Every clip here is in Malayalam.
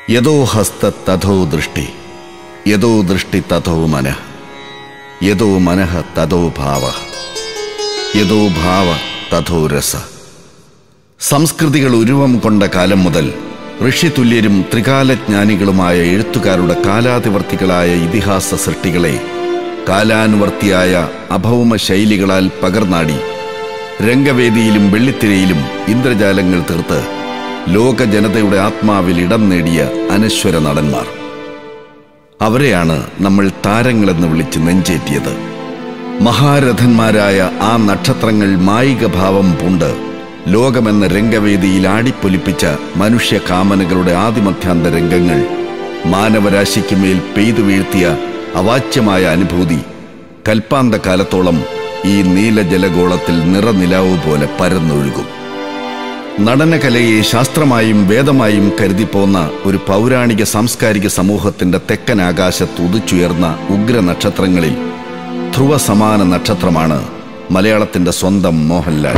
യഥോ ഹസ്ത തഥോ ദൃഷ്ടി യഥോ ദൃഷ്ടി തഥോ മനഃ യഥോ മനഃ തഥോ ഭാവ യഥോ ഭാവ തഥോ രസ സംസ്കൃതികൾ ഉരുവം കൊണ്ട കാലം മുതൽ ഋഷിതുല്യരും ത്രികാലജ്ഞാനികളുമായ എഴുത്തുകാരുടെ കാലാതിവർത്തികളായ ഇതിഹാസ സൃഷ്ടികളെ കാലാനുവർത്തിയായ അഭൗമ ശൈലികളാൽ പകർന്നാടി രംഗവേദിയിലും വെള്ളിത്തിരയിലും ഇന്ദ്രജാലങ്ങൾ തീർത്ത് ലോക ജനതയുടെ ആത്മാവിൽ ഇടം നേടിയ അനശ്വര നടന്മാർ അവരെയാണ് നമ്മൾ താരങ്ങളെന്ന് വിളിച്ച് നെഞ്ചേറ്റിയത് മഹാരഥന്മാരായ ആ നക്ഷത്രങ്ങൾ മായിക ഭാവം പൂണ്ട് ലോകമെന്ന രംഗവേദിയിൽ ആടിപ്പൊലിപ്പിച്ച മനുഷ്യ കാമനകളുടെ ആദിമധ്യാന്ത രംഗങ്ങൾ മാനവരാശിക്ക് മേൽ പെയ്തു വീഴ്ത്തിയ അവാച്യമായ അനുഭൂതി കൽപ്പാന്ത കാലത്തോളം ഈ നീലജലഗോളത്തിൽ നിറനിലാവ് പോലെ പരന്നൊഴുകും നടനകലയെ ശാസ്ത്രമായും വേദമായും കരുതിപ്പോന്ന ഒരു പൗരാണിക സാംസ്കാരിക സമൂഹത്തിന്റെ തെക്കൻ ആകാശത്ത് ഉദിച്ചുയർന്ന ഉഗ്ര നക്ഷത്രങ്ങളിൽ ധ്രുവ സമാന നക്ഷത്രമാണ് മലയാളത്തിന്റെ സ്വന്തം മോഹൻലാൽ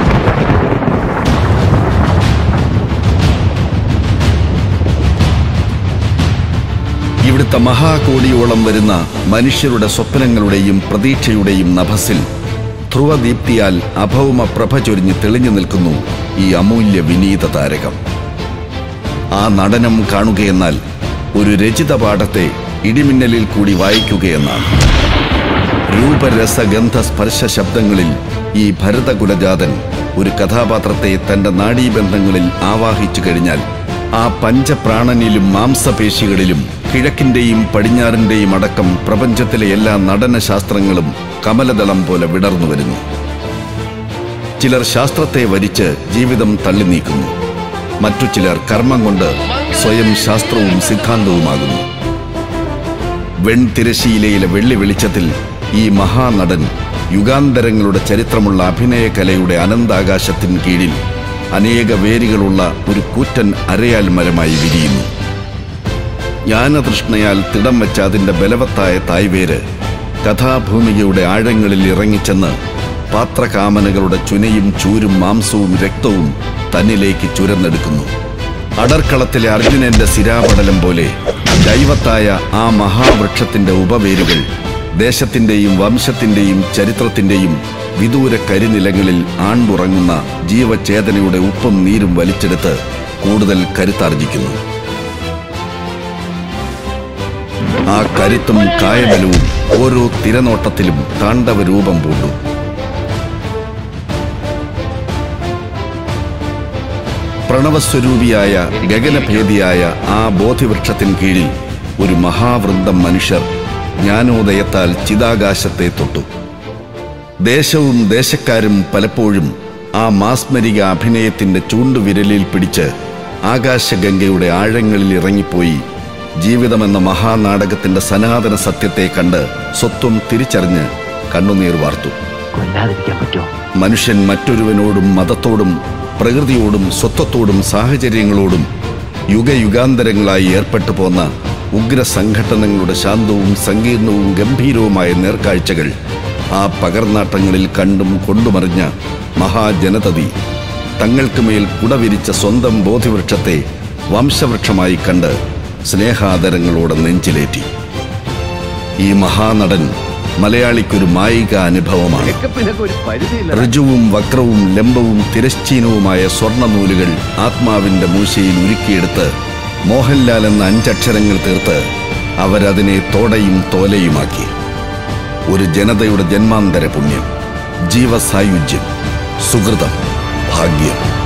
ഇവിടുത്തെ മഹാകോടിയോളം വരുന്ന മനുഷ്യരുടെ സ്വപ്നങ്ങളുടെയും പ്രതീക്ഷയുടെയും നഭസിൽ ധ്രുവദീപ്തിയാൽ അഭൗമ പ്രഭ ചൊരിഞ്ഞ് തെളിഞ്ഞു നിൽക്കുന്നു ഈ അമൂല്യ വിനീത താരകം ആ നടനം കാണുകയെന്നാൽ ഒരു രചിത പാഠത്തെ ഇടിമിന്നലിൽ കൂടി വായിക്കുകയെന്നാണ് രൂപരസഗന്ധ സ്പർശ ശബ്ദങ്ങളിൽ ഈ ഭരതകുലജാതൻ ഒരു കഥാപാത്രത്തെ തന്റെ നാഡീബന്ധങ്ങളിൽ ആവാഹിച്ചു കഴിഞ്ഞാൽ ആ പഞ്ചപ്രാണനിലും മാംസപേശികളിലും കിഴക്കിന്റെയും പടിഞ്ഞാറിന്റെയും അടക്കം പ്രപഞ്ചത്തിലെ എല്ലാ നടനശാസ്ത്രങ്ങളും കമലദളം പോലെ വിടർന്നു വരുന്നു ചിലർ ശാസ്ത്രത്തെ വരിച്ച് ജീവിതം തള്ളി നീക്കുന്നു മറ്റു ചിലർ കർമ്മം കൊണ്ട് സ്വയം ശാസ്ത്രവും സിദ്ധാന്തവുമാകുന്നു വെൺതിരശീലയിലെ വെള്ളി വെളിച്ചത്തിൽ ഈ മഹാനടൻ യുഗാന്തരങ്ങളുടെ ചരിത്രമുള്ള അഭിനയ കലയുടെ അനന്താകാശത്തിൻ കീഴിൽ അനേക വേരുകളുള്ള ഒരു കൂറ്റൻ അരയാൽ മരമായി വിരിയുന്നു ജ്ഞാനതൃഷ്ണയാൽ തിടം വെച്ച അതിന്റെ ബലവത്തായ തായ്വേര് കഥാഭൂമികയുടെ ആഴങ്ങളിൽ ഇറങ്ങിച്ചെന്ന് പാത്രകാമനകളുടെ ചുനയും ചൂരും മാംസവും രക്തവും തന്നിലേക്ക് ചുരന്നെടുക്കുന്നു അടർക്കളത്തിലെ അർജുനന്റെ സിരാപടലം പോലെ ദൈവത്തായ ആ മഹാവൃക്ഷത്തിന്റെ ഉപവേരുകൾ ദേശത്തിന്റെയും വംശത്തിന്റെയും ചരിത്രത്തിന്റെയും വിദൂര കരിനിലങ്ങളിൽ ആണ്ടുറങ്ങുന്ന ജീവചേതനയുടെ ഉപ്പും നീരും വലിച്ചെടുത്ത് കൂടുതൽ കരുത്താർജിക്കുന്നു ആ കരുത്തും കായബലവും ഓരോ തിരനോട്ടത്തിലും താണ്ഡവ രൂപം പൂണ്ടു പ്രണവസ്വരൂപിയായ ഗഗനഭേദിയായ ആ ബോധിവൃക്ഷത്തിൻ കീഴിൽ ഒരു മഹാവൃന്ദം മനുഷ്യർ ജ്ഞാനോദയത്താൽ ചിതാകാശത്തെ തൊട്ടു ദേശവും ദേശക്കാരും പലപ്പോഴും ആ മാസ്മരിക അഭിനയത്തിന്റെ ചൂണ്ടുവിരലിൽ പിടിച്ച് ആകാശഗംഗയുടെ ആഴങ്ങളിൽ ഇറങ്ങിപ്പോയി ജീവിതമെന്ന മഹാനാടകത്തിന്റെ സനാതന സത്യത്തെ കണ്ട് സ്വത്വം തിരിച്ചറിഞ്ഞ് കണ്ണുനീർ വാർത്തു കൊല്ലാതിരിക്കാൻ പറ്റുമോ മനുഷ്യൻ മറ്റൊരുവനോടും മതത്തോടും പ്രകൃതിയോടും സ്വത്വത്തോടും സാഹചര്യങ്ങളോടും യുഗയുഗാന്തരങ്ങളായി ഏർപ്പെട്ടു പോന്ന ഉഗ്ര സംഘടനകളുടെ ശാന്തവും സങ്കീർണവും ഗംഭീരവുമായ നേർക്കാഴ്ചകൾ ആ പകർനാട്ടങ്ങളിൽ കണ്ടും കൊണ്ടുമറിഞ്ഞ മഹാജനതതി തങ്ങൾക്ക് മേൽ കുടവിരിച്ച സ്വന്തം ബോധിവൃക്ഷത്തെ വംശവൃക്ഷമായി കണ്ട് സ്നേഹാദരങ്ങളോടെ നെഞ്ചിലേറ്റി ഈ മഹാനടൻ മലയാളിക്കൊരു മായിക അനുഭവമാണ് ഒരു പരിധിയില്ല ഋജുവും വക്രവും ലംബവും തിരശ്ചീനവുമായ സ്വർണ്ണനൂലുകൾ ആത്മാവിന്റെ മൂശയിൽ ഉരുക്കിയെടുത്ത് മോഹൻലാൽ എന്ന അഞ്ചക്ഷരങ്ങൾ തീർത്ത് അവരതിനെ തോടയും തോലയുമാക്കി ഒരു ജനതയുടെ ജന്മാന്തര പുണ്യം ജീവസായുജ്യം സുഹൃതം ഭാഗ്യം